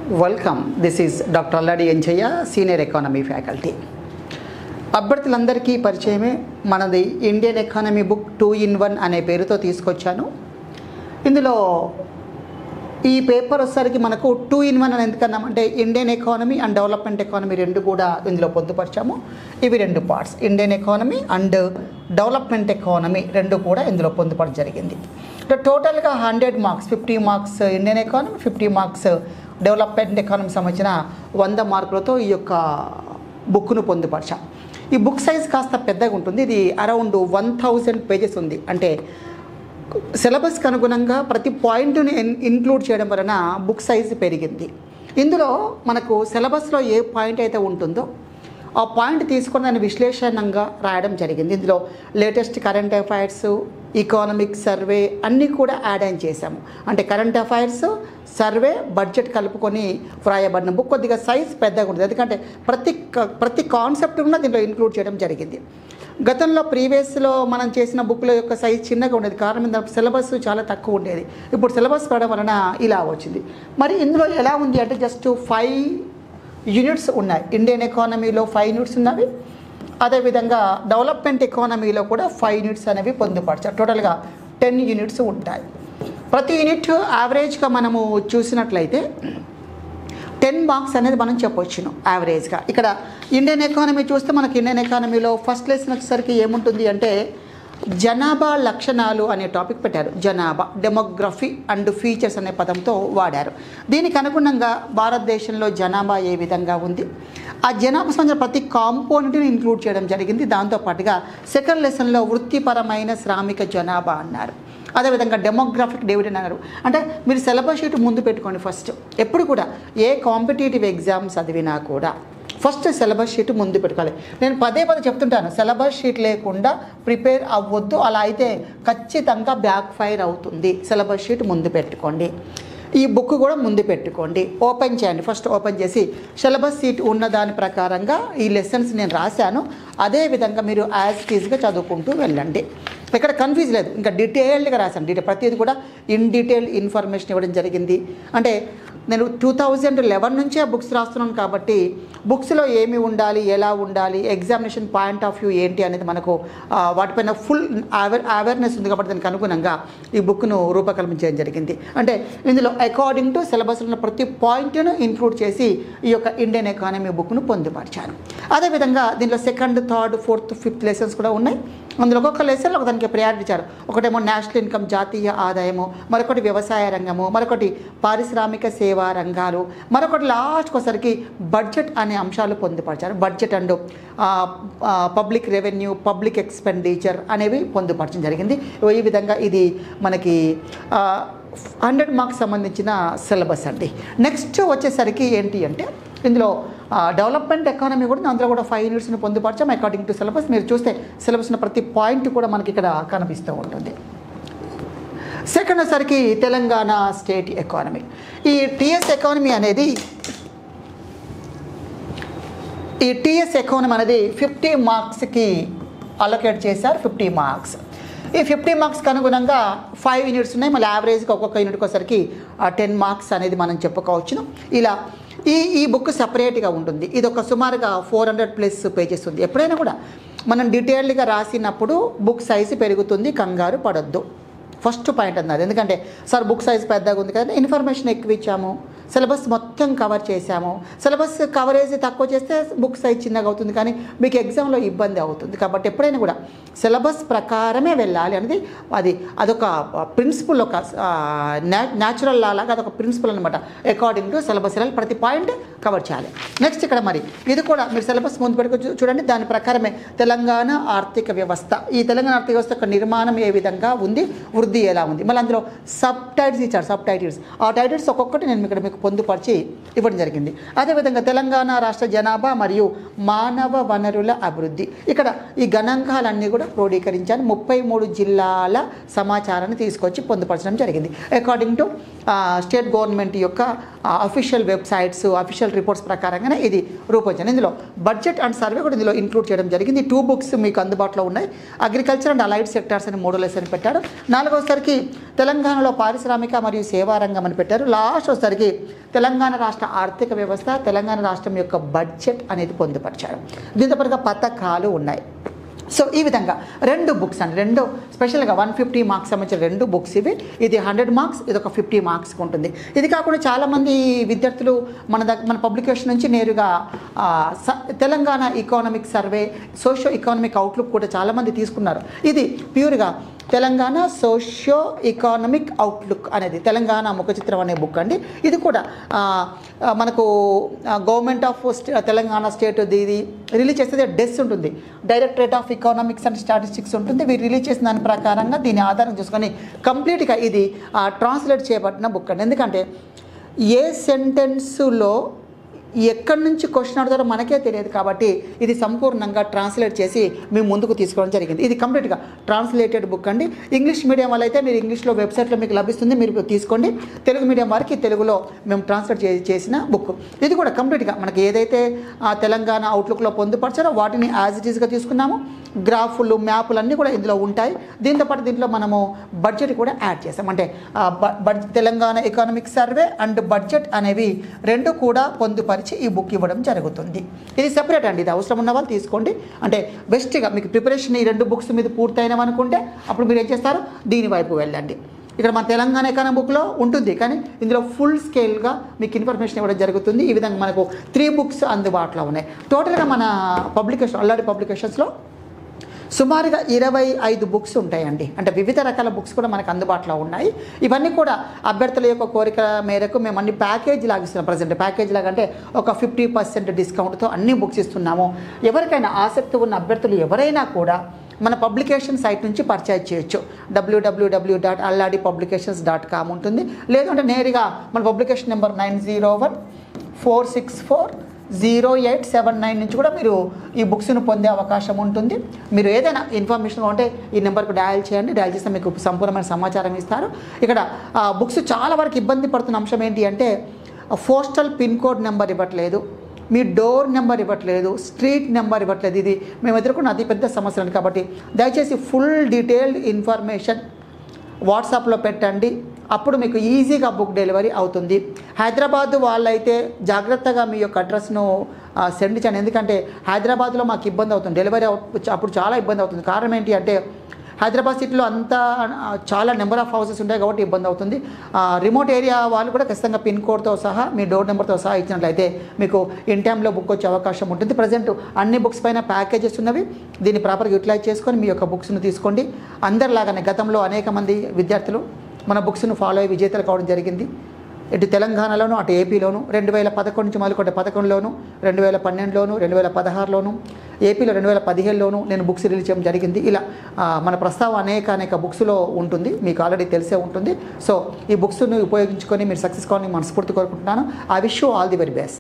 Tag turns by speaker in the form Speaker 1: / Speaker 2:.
Speaker 1: welcome this is doctor Alladi Enchayya senior economy faculty అభ్యర్థులందరికీ పరిచయమే మనది Indian economy book two in one అనే పేరుతో తీసుకొచ్చాను ఇందులో ఈ పేపర్ వచ్చేసరికి మనకు టూ ఇన్ వన్ అని ఎందుకన్నామంటే Indian economy and development economy రెండు కూడా ఇందులో పొందుపరిచాము ఇవి రెండు parts Indian economy and development economy రెండు కూడా ఇందులో పొందుపరచడం జరిగింది అంటే టోటల్గా hundred marks fifty marks Indian economy fifty marks development economy సంబంధించిన వంద మార్కులతో ఈ యొక్క బుక్ను పొందుపరిచాం ఈ బుక్ సైజ్ కాస్త పెద్దగా ఉంటుంది ఇది అరౌండ్ వన్ థౌజండ్ పేజెస్ ఉంది అంటే సిలబస్కి అనుగుణంగా ప్రతి పాయింట్ని ఇన్క్లూడ్ చేయడం వలన బుక్ సైజ్ పెరిగింది ఇందులో మనకు సిలబస్లో ఏ పాయింట్ అయితే ఉంటుందో ఆ పాయింట్ తీసుకొని దాన్ని విశ్లేషణంగా రాయడం జరిగింది ఇందులో latest current affairs economic survey అన్నీ కూడా యాడ్ ఆన్ చేశాము అంటే కరెంట్ అఫైర్స్ సర్వే బడ్జెట్ కలుపుకొని వ్రాయబడిన బుక్ కొద్దిగా సైజ్ పెద్దగా ఉంటుంది ఎందుకంటే ప్రతి క- ప్రతి కాన్సెప్ట్ కూడా దీంట్లో ఇంక్లూడ్ చేయడం జరిగింది గతంలో ప్రీవియస్లో మనం చేసిన బుక్ల యొక్క సైజ్ చిన్నగా ఉండేది కారణం ఏంటంటే సిలబస్ చాలా తక్కువ ఉండేది ఇప్పుడు సిలబస్ పడడం వలన ఇలా వచ్చింది మరి ఇందులో ఎలా ఉంది అంటే జస్ట్ ఫైవ్ యూనిట్స్ ఉన్నాయి ఇండియన్ ఎకానమీలో ఫైవ్ యూనిట్స్ ఉన్నవి అదేవిధంగా డెవలప్మెంట్ ఎకానమీలో కూడా ఫైవ్ యూనిట్స్ అనేవి పొందుపరచారు టోటల్గా టెన్ యూనిట్స్ ఉంటాయి ప్రతి యూనిట్ యావరేజ్గా మనము చూసినట్లయితే టెన్ మార్క్స్ అనేది మనం చెప్పొచ్చును యావరేజ్గా ఇక్కడ ఇండియన్ ఎకానమీ చూస్తే మనకి ఇండియన్ ఎకానమీలో ఫస్ట్ లెసన్ వచ్చేసరికి ఏముంటుంది అంటే జనాభా లక్షణాలు అనే టాపిక్ పెట్టారు జనాభా డెమోగ్రఫీ అండ్ ఫీచర్స్ అనే పదంతో వాడారు దీనికి అనుగుణంగా భారతదేశంలో జనాభా ఏ విధంగా ఉంది ఆ జనాభా సంబంధించిన ప్రతి కాంపోనెంట్ని ఇంక్లూడ్ చేయడం జరిగింది దాంతోపాటుగా సెకండ్ లెసన్లో వృత్తిపరమైన శ్రామిక జనాభా అన్నారు అదేవిధంగా డెమోగ్రాఫిక్ డివిడెండ్ అన్నారు అంటే మీరు సిలబస్ షీట్ ముందు పెట్టుకోండి ఫస్ట్ ఎప్పుడు కూడా ఏ కాంపిటేటివ్ ఎగ్జామ్స్ చదివినా కూడా ఫస్ట్ సిలబస్ షీట్ ముందు పెట్టుకోవాలి నేను పదే పదే చెప్తుంటాను సిలబస్ షీట్ లేకుండా ప్రిపేర్ అవ్వద్దు అలా అయితే ఖచ్చితంగా బ్యాక్ ఫైర్ అవుతుంది సిలబస్ షీట్ ముందు పెట్టుకోండి ఈ బుక్ కూడా ముందు పెట్టుకోండి ఓపెన్ చేయండి ఫస్ట్ ఓపెన్ చేసి సిలబస్ సీట్ ఉన్న దాని ప్రకారంగా ఈ లెసన్స్ నేను రాశాను అదే విధంగా మీరు యాజ్ టీజ్గా చదువుకుంటూ వెళ్ళండి ఇక్కడ కన్ఫ్యూజ్ లేదు ఇంకా డీటెయిల్డ్గా రాశాను డీటెయిల్ ప్రతిదీ కూడా ఇన్ డీటెయిల్ ఇన్ఫర్మేషన్ ఇవ్వడం జరిగింది అంటే నేను టూ థౌజండ్ లెవెన్ నుంచే బుక్స్ రాస్తున్నాను కాబట్టి బుక్స్లో ఏమి ఉండాలి ఎలా ఉండాలి ఎగ్జామినేషన్ పాయింట్ ఆఫ్ వ్యూ ఏంటి అనేది మనకు ఆ, వాటిపైన ఫుల్ అవేర్ అవేర్నెస్ ఉంది కాబట్టి దానికి అనుగుణంగా ఈ బుక్ను రూపకల్పన చేయడం జరిగింది అంటే ఇందులో అకార్డింగ్ టు సిలబస్లో ఉన్న ప్రతి పాయింట్ను ఇంక్లూడ్ చేసి ఈ యొక్క ఇండియన్ ఎకానమీ బుక్ను పొందుపరిచాను అదేవిధంగా దీనిలో second third fourth fifth lessons కూడా ఉన్నాయి అందులో ఒక్కొక్క లెసన్ ఒక దానికి ప్రయారిటీ ఇచ్చారు ఒకటేమో నేషనల్ ఇన్కమ్ జాతీయ ఆదాయము మరొకటి వ్యవసాయ రంగము మరొకటి పారిశ్రామిక సేవా రంగాలు మరొకటి లాస్ట్కి ఒకసారికి బడ్జెట్ అనే అంశాలు పొందుపరిచారు budget and public revenue public expenditure అనేవి పొందుపరచడం జరిగింది ఈ విధంగా ఇది మనకి హండ్రెడ్ మార్క్స్ సంబంధించిన సిలబస్ అండి నెక్స్ట్ వచ్చేసరికి ఏంటి అంటే ఇందులో డెవలప్మెంట్ ఎకానమీ కూడా అందులో కూడా ఫైవ్ యూనిట్స్ని పొందుపరచాం అకార్డింగ్ టు సిలబస్ మీరు చూస్తే సిలబస్ ఉన్న ప్రతి పాయింట్ కూడా మనకి ఇక్కడ కనిపిస్తూ ఉంటుంది సెకండ్ వచ్చేసరికి తెలంగాణ స్టేట్ ఎకానమీ ఈ టిఎస్ ఎకానమీ అనేది ఈ టిఎస్ ఎకానమీ అనేది ఫిఫ్టీ మార్క్స్కి అలొకేట్ చేశారు ఫిఫ్టీ మార్క్స్ ఈ ఫిఫ్టీ మార్క్స్కి అనుగుణంగా ఫైవ్ యూనిట్స్ ఉన్నాయి మళ్ళీ యావరేజ్గా ఒక్కొక్క యూనిట్కి ఒకసారికి టెన్ మార్క్స్ అనేది మనం చెప్పుకోవచ్చును ఇలా ఈ ఈ బుక్ సపరేట్గా ఉంటుంది ఇది ఒక సుమారుగా ఫోర్ హండ్రెడ్ ప్లస్ పేజెస్ ఉంది ఎప్పుడైనా కూడా మనం డీటెయిల్డ్గా రాసినప్పుడు బుక్ సైజు పెరుగుతుంది కంగారు పడొద్దు ఫస్ట్ పాయింట్ అన్నది ఎందుకంటే సార్ బుక్ సైజ్ పెద్దగా ఉంది కదా ఇన్ఫర్మేషన్ ఎక్కువ ఇచ్చాము సిలబస్ మొత్తం కవర్ చేశాము సిలబస్ కవరేజ్ తక్కువ చేస్తే బుక్ సైజ్ చిన్నగా అవుతుంది కానీ మీకు ఎగ్జామ్లో ఇబ్బంది అవుతుంది కాబట్టి ఎప్పుడైనా కూడా సిలబస్ ప్రకారమే వెళ్ళాలి అనేది అది అదొక ప్రిన్సిపల్ ఒక న్యాచురల్ లా లాగా అదొక ప్రిన్సిపల్ అనమాట అకార్డింగ్ టు సిలబస్ వెళ్ళాలి ప్రతి పాయింట్ కవర్ చేయాలి నెక్స్ట్ ఇక్కడ మరి ఇది కూడా మీరు సిలబస్ ముందు పెట్టుకో చూ- చూడండి దాని ప్రకారమే తెలంగాణ ఆర్థిక వ్యవస్థ ఈ తెలంగాణ ఆర్థిక వ్యవస్థ యొక్క నిర్మాణం ఏ విధంగా ఉంది వృద్ధి ఎలా ఉంది మళ్ళీ అందులో సబ్ టైటిల్స్ ఇచ్చారు సబ్ టైటిల్స్ ఆ టైటిల్స్ ఒక్కొక్కటి నేను ఇక్కడ మీకు పొందుపరిచి ఇవ్వడం జరిగింది అదేవిధంగా తెలంగాణ రాష్ట్ర జనాభా మరియు మానవ వనరుల అభివృద్ధి ఇక్కడ ఈ గణాంకాలన్నీ కూడా క్రోడీకరించాను ముప్పై మూడు జిల్లాల సమాచారాన్ని తీసుకొచ్చి పొందుపరచడం జరిగింది అకార్డింగ్ టు స్టేట్ గవర్నమెంట్ యొక్క official websites official financial reports ప్రకారంగానే ఇది రూపొందించాను ఇందులో బడ్జెట్ అండ్ సర్వే కూడా ఇందులో ఇంక్లూడ్ చేయడం జరిగింది టూ బుక్స్ మీకు అందుబాటులో ఉన్నాయి అగ్రికల్చర్ అండ్ అలైడ్ సెక్టార్స్ అని మూడో లెసన్ పెట్టారు నాలుగోసరికి తెలంగాణలో పారిశ్రామిక మరియు సేవా రంగం అని పెట్టారు లాస్ట్ వచ్చేసరికి తెలంగాణ రాష్ట్ర ఆర్థిక వ్యవస్థ తెలంగాణ రాష్ట్రం యొక్క బడ్జెట్ అనేది పొందుపరిచారు దీంతో పాటుగా పథకాలు ఉన్నాయి సో ఈ విధంగా రెండు బుక్స్ అండి రెండు స్పెషల్గా వన్ ఫిఫ్టీ మార్క్స్ సంబంధించిన రెండు బుక్స్ ఇవి ఇది హండ్రెడ్ మార్క్స్ ఇది ఒక ఫిఫ్టీ మార్క్స్కి ఉంటుంది ఇది కాకుండా చాలామంది విద్యార్థులు మన దగ్గర మన పబ్లికేషన్ నుంచి నేరుగా ఆ, స- Telangana economic survey socio economic outlook కూడా చాలామంది తీసుకున్నారు ఇది ప్యూర్గా తెలంగాణ సోషియో ఎకానమిక్ అవుట్లుక్ అనేది తెలంగాణ ముఖ చిత్రం అనే బుక్ అండి ఇది కూడా ఆ, ఆ, మనకు గవర్నమెంట్ ఆఫ్ తెలంగాణ స్టేట్ ఇది రిలీజ్ చేస్తే డెస్ ఉంటుంది directorate of economics and statistics ఉంటుంది వీరు రిలీజ్ చేసిన దాని ప్రకారంగా దీని ఆధారం చేసుకొని కంప్లీట్గా ఇది ట్రాన్స్లేట్ చేయబడిన బుక్ అండి ఎందుకంటే ఏ సెంటెన్సులో ఎక్కడి నుంచి క్వశ్చన్ అడుగుతారో మనకే తెలియదు కాబట్టి ఇది సంపూర్ణంగా ట్రాన్స్లేట్ చేసి మేము ముందుకు తీసుకోవడం జరిగింది ఇది కంప్లీట్గా ట్రాన్స్లేటెడ్ బుక్ అండి ఇంగ్లీష్ మీడియం వాళ్ళు అయితే మీరు ఇంగ్లీష్లో వెబ్సైట్లో మీకు లభిస్తుంది మీరు తీసుకోండి తెలుగు మీడియం వారికి తెలుగులో మేము ట్రాన్స్లేట్ చే చేసిన బుక్ ఇది కూడా కంప్లీట్గా మనకి ఏదైతే ఆ, తెలంగాణ అవుట్లుక్లో పొందుపరిచారో వాటిని యాజ్ ఇట్ ఈస్గా తీసుకున్నాము గ్రాఫులు మ్యాపులు అన్నీ కూడా ఇందులో ఉంటాయి దీంతో పాటు దీంట్లో మనము బడ్జెట్ కూడా యాడ్ చేసాం అంటే ఆ, బ- బడ్ Telangana economic survey and budget అనేవి రెండు కూడా పొందుపరిచి ఈ బుక్ ఇవ్వడం జరుగుతుంది ఇది సెపరేట్ అండి ఇది అవసరం ఉన్న వాళ్ళు తీసుకోండి అంటే బెస్ట్గా మీకు ప్రిపరేషన్ ఈ రెండు బుక్స్ మీద పూర్తయినామనుకుంటే అప్పుడు మీరు ఏం చేస్తారు దీని వైపు వెళ్ళండి ఇక్కడ మన తెలంగాణ ఎకానమీ బుక్లో ఉంటుంది కానీ ఇందులో ఫుల్ స్కేల్గా మీకు ఇన్ఫర్మేషన్ ఇవ్వడం జరుగుతుంది ఈ విధంగా మనకు త్రీ బుక్స్ అందుబాటులో ఉన్నాయి టోటల్గా మన పబ్లికేషన్ అల్లాడి పబ్లికేషన్స్లో సుమారుగా ఇరవై ఐదు బుక్స్ ఉంటాయండి అంటే వివిధ రకాల బుక్స్ కూడా మనకు అందుబాటులో ఉన్నాయి ఇవన్నీ కూడా అభ్యర్థుల యొక్క కోరిక మేరకు మేము అన్ని ప్యాకేజ్ లాగా ఇస్తున్నాం ప్రజెంట్ ప్యాకేజ్ లాగా అంటే ఒక ఫిఫ్టీ పర్సెంట్ డిస్కౌంట్తో అన్ని బుక్స్ ఇస్తున్నాము ఎవరికైనా ఆసక్తి ఉన్న అభ్యర్థులు ఎవరైనా కూడా మన పబ్లికేషన్ సైట్ నుంచి పర్చేజ్ చేయొచ్చు డబ్ల్యూడబ్ల్యూడబ్ల్యూ dot Alladi publications dot com ఉంటుంది లేదంటే నేరుగా మన publication number nine zero one four six four zero eight seven nine నుంచి కూడా మీరు ఈ బుక్స్ను పొందే అవకాశం ఉంటుంది మీరు ఏదైనా ఇన్ఫర్మేషన్ ఉంటే ఈ నెంబర్కి డయల్ చేయండి డయల్ చేస్తే మీకు సంపూర్ణమైన సమాచారం ఇస్తారు ఇక్కడ ఆ, బుక్స్ చాలా వరకు ఇబ్బంది పడుతున్న అంశం ఏంటి అంటే పోస్టల్ పిన్ కోడ్ నెంబర్ ఇవ్వట్లేదు మీ డోర్ నెంబర్ ఇవ్వట్లేదు స్ట్రీట్ నెంబర్ ఇవ్వట్లేదు ఇది మేము ఎదుర్కొన్న అతిపెద్ద సమస్య అండి కాబట్టి దయచేసి ఫుల్ డీటెయిల్డ్ ఇన్ఫర్మేషన్ వాట్సాప్లో పెట్టండి అప్పుడు మీకు ఈజీగా బుక్ డెలివరీ అవుతుంది హైదరాబాద్ వాళ్ళైతే జాగ్రత్తగా మీ యొక్క అడ్రస్ను సెండ్ చేయండి ఎందుకంటే హైదరాబాద్లో మాకు ఇబ్బంది అవుతుంది డెలివరీ అవు- అప్పుడు చాలా ఇబ్బంది అవుతుంది కారణం ఏంటి అంటే హైదరాబాద్ సిటీలో అంతా ఆ, చాలా నెంబర్ ఆఫ్ హౌసెస్ ఉంటాయి కాబట్టి ఇబ్బంది అవుతుంది ఆ, రిమోట్ ఏరియా వాళ్ళు కూడా ఖచ్చితంగా పిన్ కోడ్తో సహా మీ డోర్ నెంబర్తో సహా ఇచ్చినట్లయితే మీకు ఇన్ టైంలో బుక్ వచ్చే అవకాశం ఉంటుంది ప్రజెంట్ అన్ని బుక్స్ పైన ప్యాకేజెస్ ఉన్నవి దీన్ని ప్రాపర్గా యూటిలైజ్ చేసుకొని మీ యొక్క బుక్స్ను తీసుకోండి అందరిలాగానే గతంలో అనేక మంది విద్యార్థులు మన బుక్స్ను ఫాలో అయ్యి విజేతలు కావడం జరిగింది ఇటు తెలంగాణలోను అటు ఏపీలోను రెండు వేల పదకొండు నుంచి మొదలుకొంటే పదకొండులోను రెండు వేల పన్నెండులోను రెండు వేల పదహారులోను ఏపీలో రెండు వేల పదిహేడులోను నేను బుక్స్ రిలీజ్ చేయడం జరిగింది ఇలా ఆ, మన ప్రస్తావం అనేక అనేక బుక్స్లో ఉంటుంది మీకు ఆల్రెడీ తెలిసే ఉంటుంది సో ఈ బుక్స్ను ఉపయోగించుకొని మీరు సక్సెస్ కావాలని మనస్ఫూర్తి కోరుకుంటున్నాను I wish you all the very best